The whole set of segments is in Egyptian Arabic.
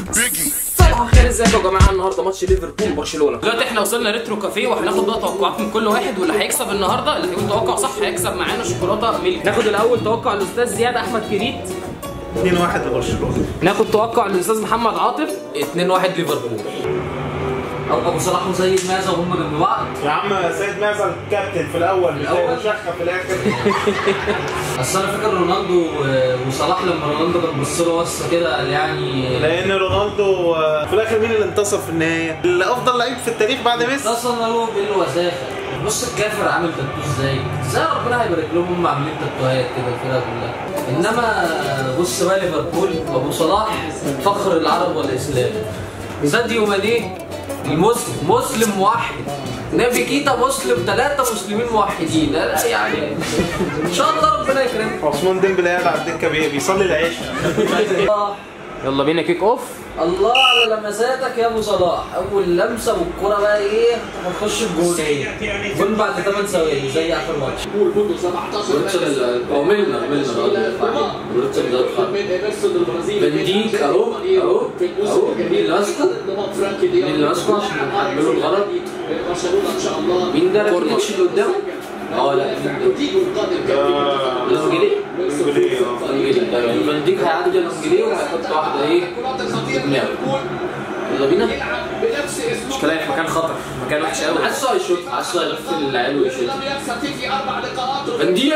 صباح الخير ازيكم يا جماعه النهارده ماتش ليفربول وبرشلونه دلوقتي احنا وصلنا ريترو كافيه وهناخد بقى توقعات من كل واحد واللي هيكسب النهارده اللي هيقول توقع صح هيكسب معانا شوكولاته ميلك ناخد الاول توقع الاستاذ زياد احمد كريت 2-1 لبرشلونه ناخد توقع الاستاذ محمد عاطف 2-1 ليفربول او ابو صلاح وسيد مازا وهم جنب بعض يا عم سيد معزة الكابتن في الاول الأول؟ وشخة في الاخر اصل انا فاكر رونالدو و- وصلاح لما رونالدو كان بص له بصه كده قال يعني لان رونالدو آه، في الاخر مين اللي انتصر في النهايه؟ الافضل لعيب في التاريخ بعد ميسي اتصل له بالوساخه بص الكافر عامل تاتو ازاي ازاي ربنا هيبارك لهم هم عاملين تاتوهات كده الفرقه كلها انما بص بقى ليفربول ابو صلاح فخر العرب والاسلام ساديو ماني المسلم مسلم موحد نبي كيتا مسلم ثلاثة مسلمين موحدين لا يعني ان شاء الله ربنا يكرمك عثمان ديمبلي قاعد على الدكه بي- بيصلي العشاء يلا بينا كيك اوف الله على لمساتك يا ابو صلاح اول لمسه والكره بقى ايه هتخش الجول جول بعد 8 ثواني زي اخر ماتش روتشل او ميلنر ميلنر روتشل ده فان ديك اهو اهو اهو مين اللي ماسكه مين اللي ماسكه عشان نحمله الغلط مين ده الكورنيتش اللي قدامه اه لا الانجليزي ديمبلي آه. الانجليزي فان ديك هيعدي الانجليزي وهيحط واحده ايه دماغه يلا بينا مش كده في مكان خطر مكان وحش قوي حاسه هيشوط حاسه هيلف العيال ويشوط بندير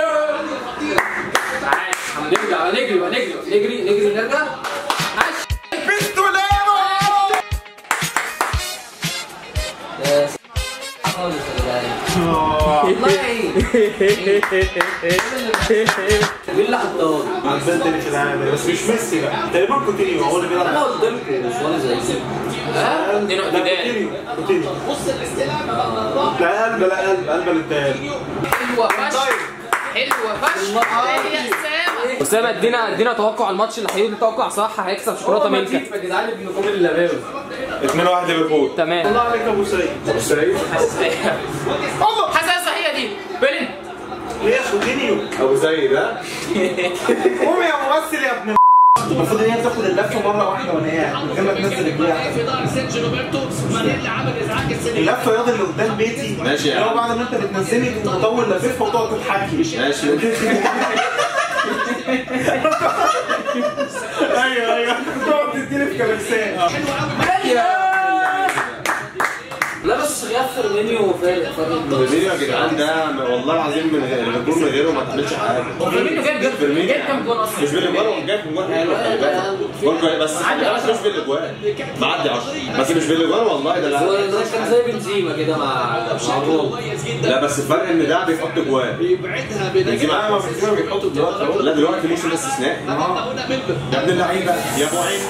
عاش هنرجع نجري بقى نجري نجري نجري نرجع عاش يا س- خالص يا جدعان آه. والله مين اللي حطاه؟ عجبتني في العالم بس مش ميسي بقى تقريبا كوتينيو هو اللي انا بيلعب قلت لكم مش وانا زي كده ها اتنين لا اعتدال كوتينيو كوتينيو لا قلب لا قلب قلب الانتهاء حلوه فشخ حلوه فشخ يا اسامه اسامه ادينا ادينا توقع الماتش اللي هيقول توقع صح هيكسب شوكولاته ميلكا يا جدعان ابنكم اللي لاباوي 2-1 ليفربول تمام الله عليك يا ابو سعيد ابو سعيد حساسه هي دي بيلين ليه يا كوتينيو ابو زيد ها قوم يا ممثل يا ابن المفروض ان هي تاخد اللفه مره واحده وانا قاعد من غير ما تنزل رجليها اللفه ياض اللي قدام بيتي ماشي يا اللي هو عم. بعد ما انت بتنزلني تقوم مطول لفيفه وتقعد تضحكي ماشي ايوه ايوه تقعد تديني في كلاكسات لا بس غياب فيرمينيو فارق فرق فيرمينيو يا جدعان ده والله العظيم من غير ليفربول من غيره ما تعملش حاجه فيرمينيو جاب جاب فيرمينيو جاب كام جول اصلا مش بالاجوان هو جاب جول حلو خلي بالك. جول كويس بس خلي بالك مش بالاجوان معدي 10 بس مش بالاجوان والله ده هو لا ده كان زي بنزيما كده مع مع روما لا بس الفرق ان ده بيحط جوان بنزيما ما بنزيما بيحطوا دلوقتي اهو لا دلوقتي موسم استثنائي يا ابن اللعيبه يا ابو عين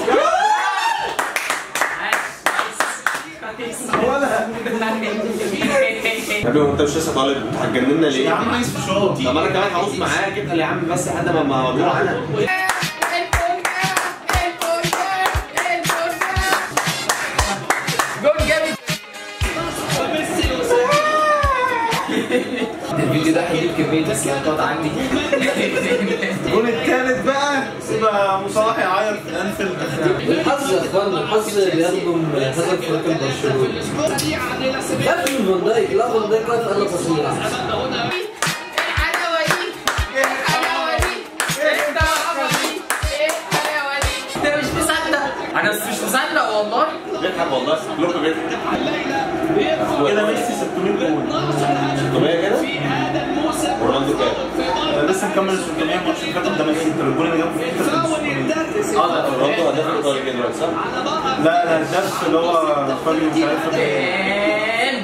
يا ابني هو انت مش لسه طالب انت هتجننا يا ليه؟ عم عايز في شوط طب انا كمان هعوز معاك ابقى يا عم بس لحد ما ما اروح انا جول جامد الفيديو ده هيجيب كميه اسكيبات عندي الجول الثالث بقى يبقى ابو صلاح يعيط في الانفيلد الحظ يا اخوانا الحظ بيخدم هدف فريق برشلونه قبل فان دايك لا فان دايك واقف قال فصيله الحلاوه دي الحلاوه دي الحلاوه دي الحلاوه دي انت مش مصدق انا مش مصدق والله بيضحك والله لوكا بيضحك كده ميسي 600 جول 600 كده ورونالدو كام؟ أنا لسه مكمل ال 600 ماتش اللي فات ده ميسي انت الجول اللي جابه في الحته كان 600 اه لا رونالدو هداف ايطالي كده دلوقتي صح؟ لا لا الدرس اللي هو فابيو مش عارف فابيو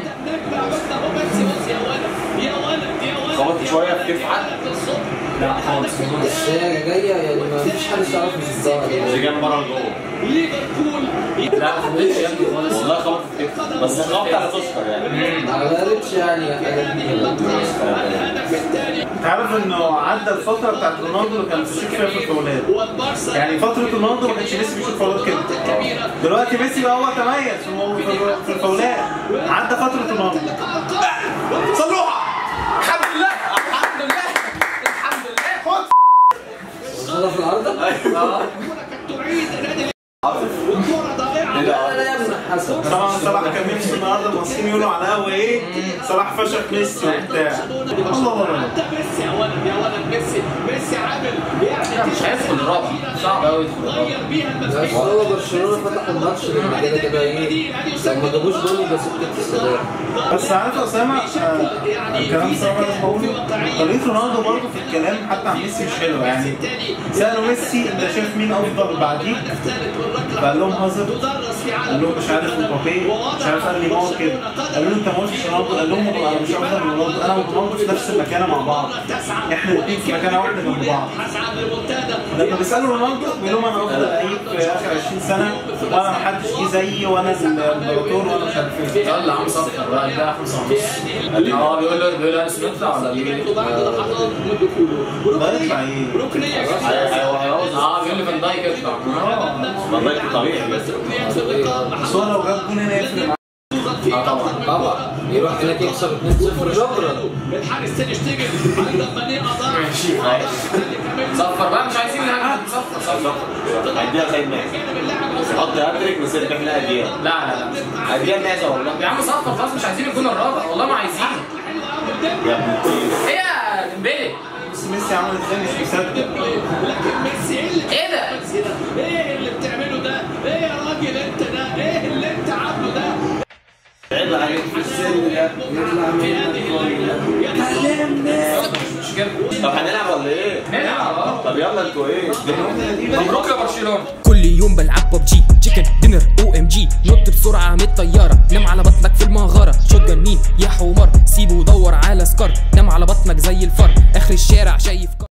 خبط شويه في كتف حد لا خالص بس هي جايه يعني ما فيش حد يعرف يصدها اللي جاب بره الجول لا ما خدتش يا ابني خالص والله خبط في كتف بس خبط على تذكر يعني ما غيرتش يعني حاجات دي انت عارف انه عدى الفتره بتاعت رونالدو اللي كان بيشوط فيها في الفاولات يعني فتره رونالدو ما كانش ميسي بيشوط فاولات كده دلوقتي ميسي بقى هو تميز في المو- في- في الفاولات عدى فتره رونالدو صلوها الحمد لله الحمد لله الحمد لله في العارضه؟ اه لا لا يمنع حسن طبعا صلاح كان نفسه النهارده المصريين يقولوا على القهوه ايه صلاح فشخ ميسي وبتاع الله الله مش هيدخل الرابع صعب قوي يدخل الرابع بس هو برشلونه فتح الماتش لما كده كده ايه لو ما جابوش جول يبقى سكه السداد بس عارف يا اسامه آه، الكلام صراحه لازم اقوله طريقه رونالدو برضه في الكلام حتى عن ميسي مش حلوه يعني سالوا ميسي انت شايف مين افضل بعديك؟ فقال لهم هازارد قال لهم مش عارف مبابي مش عارف قال نيمار كده قالوا له انت ما قلتش رونالدو قال لهم انا مش افضل من رونالدو انا ورونالدو في نفس المكانه مع بعض احنا الاثنين في مكانه واحده جنب بعض لما بيسالوا رونالدو بيقول لهم انا افضل لعيب في اخر 20 سنه وانا ما حدش جه زيي وانا الامبراطور وانا مش عارف ايه يلا يا عم صفر بقى ده خمسة ونص اه بيقول له بيقول له انس نطلع ولا بيجي ده يطلع ايه؟ اه بيقول لي فان دايك يطلع والله طبيعي بس بس هو لو جاب جون هنا يفرق معاه اه طبعا طبعا يروح هناك يكسب 2-0 شكرا ماشي صفر بقى مش عايزين نهاجم صفر صفر هديها سيد ناس حط هاتريك نسيب احنا هديها لا لا لا هديها ناس والله يا عم صفر خلاص مش عايزين الجون الرابع والله ما عايزين يا ابن الطين ايه يا ديمبلي بس ميسي عمل ازاي مش مصدق ايه ده ايه اللي بتعمله ده؟ ايه يا راجل انت ده؟ ايه اللي انت عامله ده؟ عيب عليك في السن ده مش مشكله طب هنلعب ولا ايه؟ نلعب اه طب يلا انتوا ايه؟ مبروك يا برشلونه كل يوم بلعب ببجي تشيكن دينر او ام جي نط بسرعه من الطياره نام على بطنك في المغاره شوت مين يا حمار سيبه ودور على سكار نام على بطنك زي الفار اخر الشارع شايف